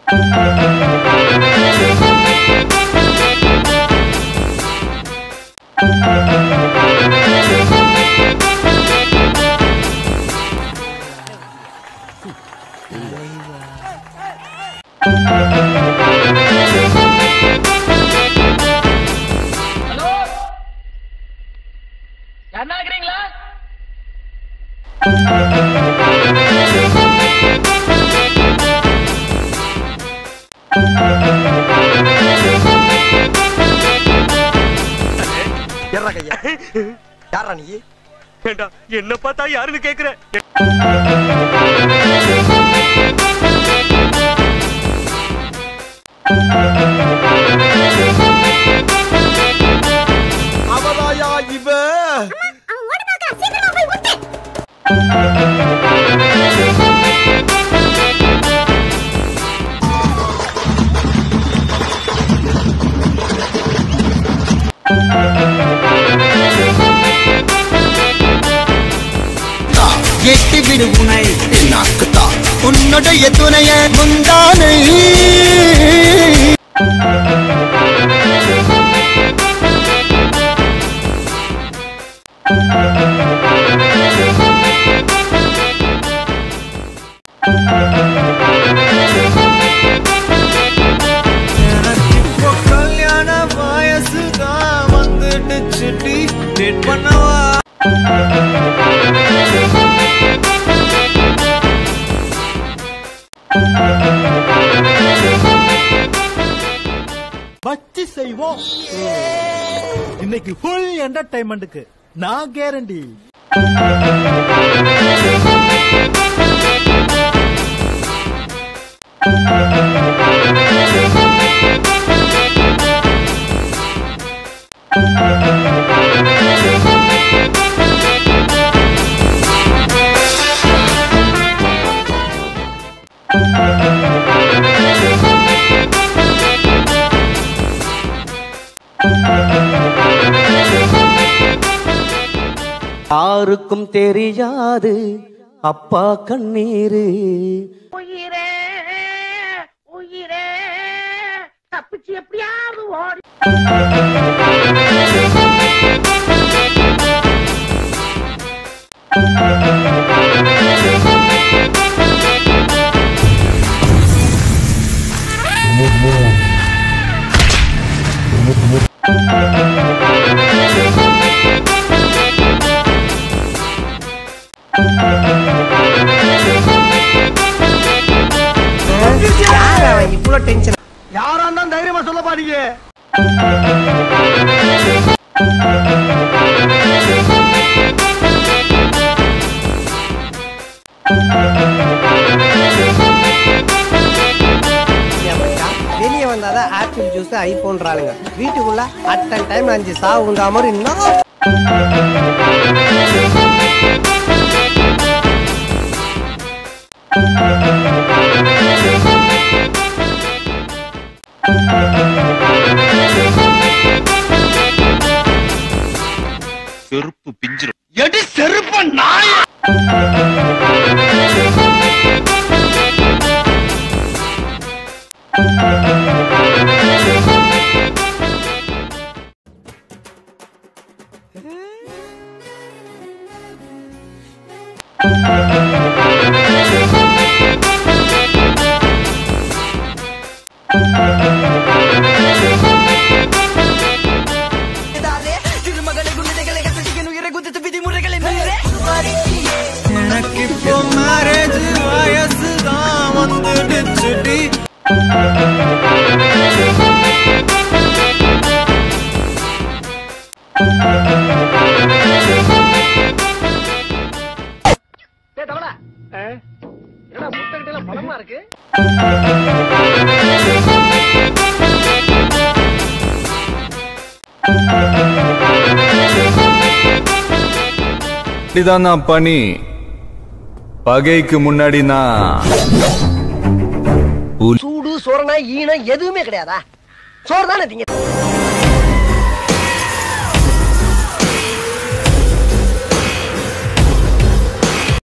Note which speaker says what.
Speaker 1: hello யாருன்னா இருக்கிறீங்களா
Speaker 2: யாரா கையா யாரா நீ
Speaker 3: ஏண்டா என்ன பார்த்தா யாருன்னு கேக்குற
Speaker 2: அவதாயா இவ
Speaker 4: எட்டி விடு உனை நாக்குத்தா உன்னுடைய துணைய முந்தானை
Speaker 5: இப்போ கல்யாண வயசுதான் வந்துட்டு சுட்டி டேட் பண்ணவா
Speaker 6: வச்சு செய்வோம் இன்னைக்கு ஃபுல் என்டர்டைன்மெண்ட்டுக்கு நான் கேரண்டி
Speaker 7: யாருக்கும் தெரியாது அப்பா கண்ணீரு
Speaker 1: உயிரே உயிரே தப்பிச்சு எப்படியாவது ஓடி
Speaker 2: இவ்வளவு டென்ஷன் யாரா இருந்தாலும் தைரியமா சொல்ல பாருங்க
Speaker 7: வெளியே வந்தாதான் ஆப்பிள் ஜூஸ் ஐபோன்றாளுங்க வீட்டுக்குள்ள அட்டன் டைம் அஞ்சு சாவுன்ற மாதிரி இன்னும்
Speaker 3: செருப்பு பிஞ்சிரும்
Speaker 2: எடி செருப்ப நாய
Speaker 5: எனக்கு இப்போ மேரேஜ் வயசுதான் வந்துட்டு சுட்டி
Speaker 2: டேய் தவளை என்னடா முட்டை எல்லாம் பலமா இருக்கு
Speaker 8: இப்படிதான் நான் பண்ணி பகைக்கு முன்னாடி நான்
Speaker 2: சூடு சோறனா ஈனம் எதுவுமே கிடையாதா சோறு தானே திங்க